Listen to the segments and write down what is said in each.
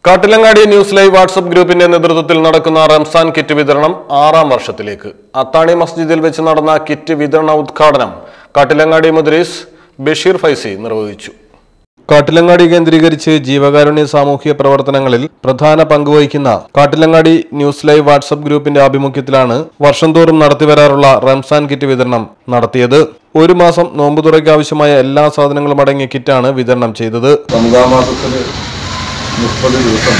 Kattilangadi news live WhatsApp ഗ്രൂപ്പിന്റെ നേതൃത്വത്തിൽ നടക്കുന്ന റംസാൻ കിറ്റ് വിതരണം ആറാം വർഷത്തിലേക്ക് അത്താണി മസ്ജിദിൽ വെച്ച് നടന്ന കിറ്റ് വിതരണ ഉദ്ഘാടനം കാട്ടിലങ്ങാടി മുദ്രീസ് ബഷീർ ഫൈസി നിർവഹിച്ചു കാട്ടിലങ്ങാടി കേന്ദ്രീകരിച്ച് ജീവകാരുണ്യ സാമൂഹ്യ പ്രവർത്തനങ്ങളിൽ പ്രധാന പങ്കുവഹിക്കുന്ന കാട്ടിലങ്ങാടി ന്യൂസ് ലൈവ് വാട്സപ്പ് ഗ്രൂപ്പിന്റെ ആഭിമുഖ്യത്തിലാണ് വർഷം തോറും നടത്തിവരാറുള്ള റംസാൻ കിറ്റ് വിതരണം നടത്തിയത് ഒരു മാസം നോമ്പുതുറയ്ക്ക് ആവശ്യമായ എല്ലാ സാധനങ്ങളും അടങ്ങിയ കിറ്റാണ് വിതരണം ചെയ്തത് റമദാൻ മാസത്തിൽ മുപ്പത് ദിവസം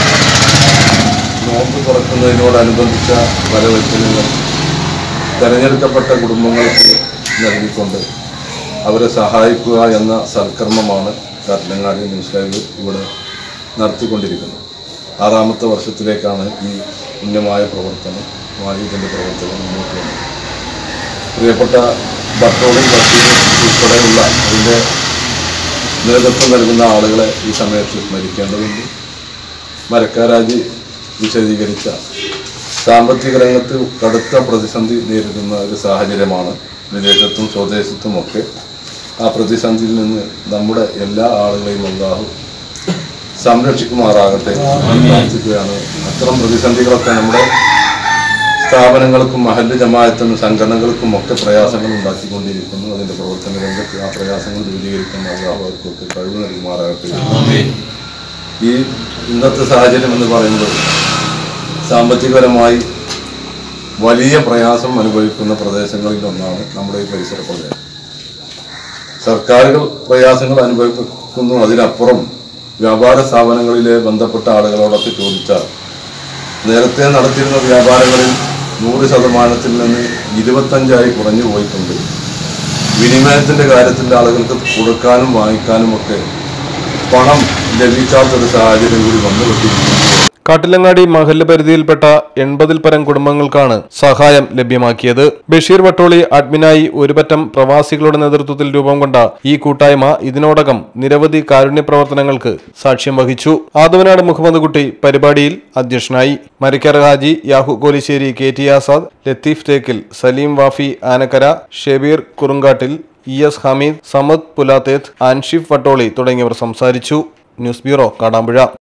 നോമ്പ് തുറക്കുന്നതിനോടനുബന്ധിച്ച വരവെച്ചലുകൾ തെരഞ്ഞെടുക്കപ്പെട്ട കുടുംബങ്ങൾക്ക് നൽകിക്കൊണ്ട് അവരെ സഹായിക്കുക എന്ന സൽക്കർമ്മമാണ് കാട്ടിലങ്ങാടി ന്യൂസ് ലൈവ് ഇവിടെ നടത്തിക്കൊണ്ടിരിക്കുന്നത് ആറാമത്തെ വർഷത്തിലേക്കാണ് ഈ പുണ്യമായ പ്രവർത്തനമായി ഇതിൻ്റെ പ്രവർത്തനം മുന്നോട്ട് വന്നത് പ്രിയപ്പെട്ട ബട്ടോളും ബഷീറും ഉൾപ്പെടെയുള്ള അതിൻ്റെ നേതൃത്വം നൽകുന്ന ആളുകളെ ഈ സമയത്ത് സ്മരിക്കേണ്ടതുണ്ട് മരക്കാരാജി വിശദീകരിച്ച സാമ്പത്തിക രംഗത്ത് കടുത്ത പ്രതിസന്ധി നേരിടുന്ന ഒരു സാഹചര്യമാണ് വിദേശത്തും സ്വദേശത്തും ഒക്കെ ആ പ്രതിസന്ധിയിൽ നിന്ന് നമ്മുടെ എല്ലാ ആളുകളെയും അള്ളാഹു സംരക്ഷിക്കുമാറാകട്ടെ എന്ന് പ്രാർത്ഥിക്കുകയാണ് അത്തരം പ്രതിസന്ധികളൊക്കെ നമ്മുടെ സ്ഥാപനങ്ങൾക്കും മഹല്ല് ജമായത്തിനും സംഘടനകൾക്കും ഒക്കെ പ്രയാസങ്ങൾ ഉണ്ടാക്കിക്കൊണ്ടിരിക്കുന്നു അതിന്റെ പ്രവർത്തന രംഗത്ത് ആ പ്രയാസങ്ങൾ ദൂരീകരിക്കുന്ന അള്ളാഹു അവർക്കൊക്കെ കഴിവ് നൽകുമാറാകട്ടെ ഈ ഇന്നത്തെ സാഹചര്യം എന്ന് പറയുന്നത് സാമ്പത്തികപരമായി വലിയ പ്രയാസം അനുഭവിക്കുന്ന പ്രദേശങ്ങളിൽ ഒന്നാണ് നമ്മുടെ ഈ പരിസര പ്രദേശം സർക്കാരുകൾ പ്രയാസങ്ങൾ അനുഭവിക്കുന്നു അതിനപ്പുറം വ്യാപാര സ്ഥാപനങ്ങളിലെ ബന്ധപ്പെട്ട ആളുകളോടൊക്കെ ചോദിച്ചാൽ നേരത്തെ നടത്തിയിരുന്ന വ്യാപാരങ്ങളിൽ നൂറ് ശതമാനത്തിൽ നിന്ന് ഇരുപത്തഞ്ചായി കുറഞ്ഞു പോയിട്ടുണ്ട് വിനിമയത്തിന്റെ കാര്യത്തിൽ ആളുകൾക്ക് കൊടുക്കാനും വാങ്ങിക്കാനും ഒക്കെ പണം ലഭിക്കാത്തൊരു സാഹചര്യം കൂടി വന്നുകൊണ്ടിരിക്കുന്നു കാട്ടിലങ്ങാടി മഹല്ല് പരിധിയിൽപ്പെട്ട എൺപതിൽ പരം കുടുംബങ്ങൾക്കാണ് സഹായം ലഭ്യമാക്കിയത് ബഷീർ വട്ടോളി അഡ്മിനായി ഒരുപറ്റം പ്രവാസികളുടെ നേതൃത്വത്തിൽ രൂപം കൊണ്ട ഈ കൂട്ടായ്മ ഇതിനോടകം നിരവധി കാരുണ്യ പ്രവർത്തനങ്ങൾക്ക് സാക്ഷ്യം വഹിച്ചു ആദവനാട് മുഹമ്മദ് കുട്ടി പരിപാടിയിൽ അധ്യക്ഷനായി Marikkar Haji Yahu Kolissery K T Azad Latheef Thekkil Saleem Wafi Anakkara Shebeer Kurungattil E S Hameed Samad Pulatheth Anshif Vattoli തുടങ്ങിയവർ സംസാരിച്ചു ന്യൂസ് ബ്യൂറോ കാടാമ്പുഴ